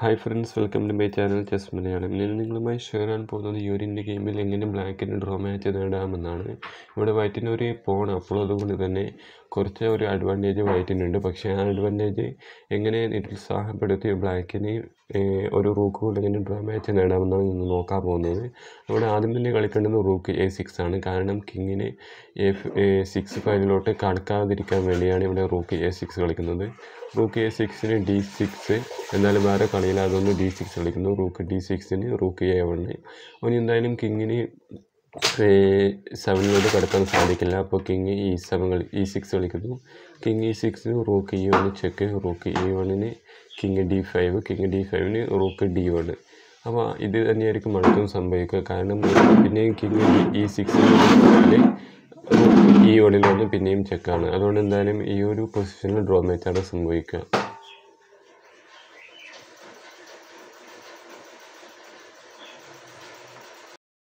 hi friends welcome to my channel chess Malayalam ഞാൻ നിങ്ങളുമായി share ചെയ്യാൻ പോകുന്നത് ഈ ഒരു ഇന്ത്യ ഗെയിമിൽ എങ്ങനെ ബ്ലാക്കിന് ഡ്രോ മാച്ച് നേടാമെന്നാണ് ഇവിടെ വൈറ്റിന് ഒരു പോൺ അപ്പോൾ അതുകൊണ്ട് തന്നെ കുറച്ച് ഒരു അഡ്വാൻറ്റേജ് വൈറ്റിനുണ്ട് പക്ഷേ ആ അഡ്വാൻറ്റേജ് എങ്ങനെ നിരുത്സാഹപ്പെടുത്തി ബ്ലാക്കിന് ഒരു റൂക്ക് കൊണ്ട് എങ്ങനെ ഡ്രോ മാച്ച് നേടാമെന്നാണ് ഇന്ന് നോക്കാൻ പോകുന്നത് ഇവിടെ ആദ്യം തന്നെ കളിക്കേണ്ടത് റൂക്ക് എ സിക്സ് ആണ് കാരണം കിങ്ങിന് എഫ് സിക്സ് ഫൈവിലോട്ട് കടക്കാതിരിക്കാൻ വേണ്ടിയാണ് ഇവിടെ റൂക്ക് എ സിക്സ് കളിക്കുന്നത് റൂക്ക് എ സിക്സിന് ഡി സിക്സ് എന്നാലും വേറെ കളിയിൽ അതൊന്ന് ഡി സിക്സ് കളിക്കുന്നു റൂക്ക് ഡി സിക്സിന് റൂക്ക് എ വണ്ണ് അവന് എന്തായാലും കിങ്ങിന് സെവനിലോട്ട് കടക്കാൻ സാധിക്കില്ല അപ്പോൾ കിങ് ഇ സെവൻ കളി ഇ സിക്സ് കളിക്കുന്നു കിങ് ഇ സിക്സിന് rook E one check rook E വണ്ണിന് king D five king D ഫൈവിന് റൂക്ക് ഡി വൺ അപ്പോൾ ഇത് തന്നെയായിരിക്കും അടുത്തും സംഭവിക്കുക കാരണം പിന്നെയും കിങ് ഇ സിക്സിന് ഈ വണ്ണിൽ വന്ന് പിന്നെയും ചെക്കാണ് അതുകൊണ്ട് എന്തായാലും ഈ ഒരു പൊസിഷനിൽ ഡ്രോ മാച്ചാണ് സംഭവിക്കുക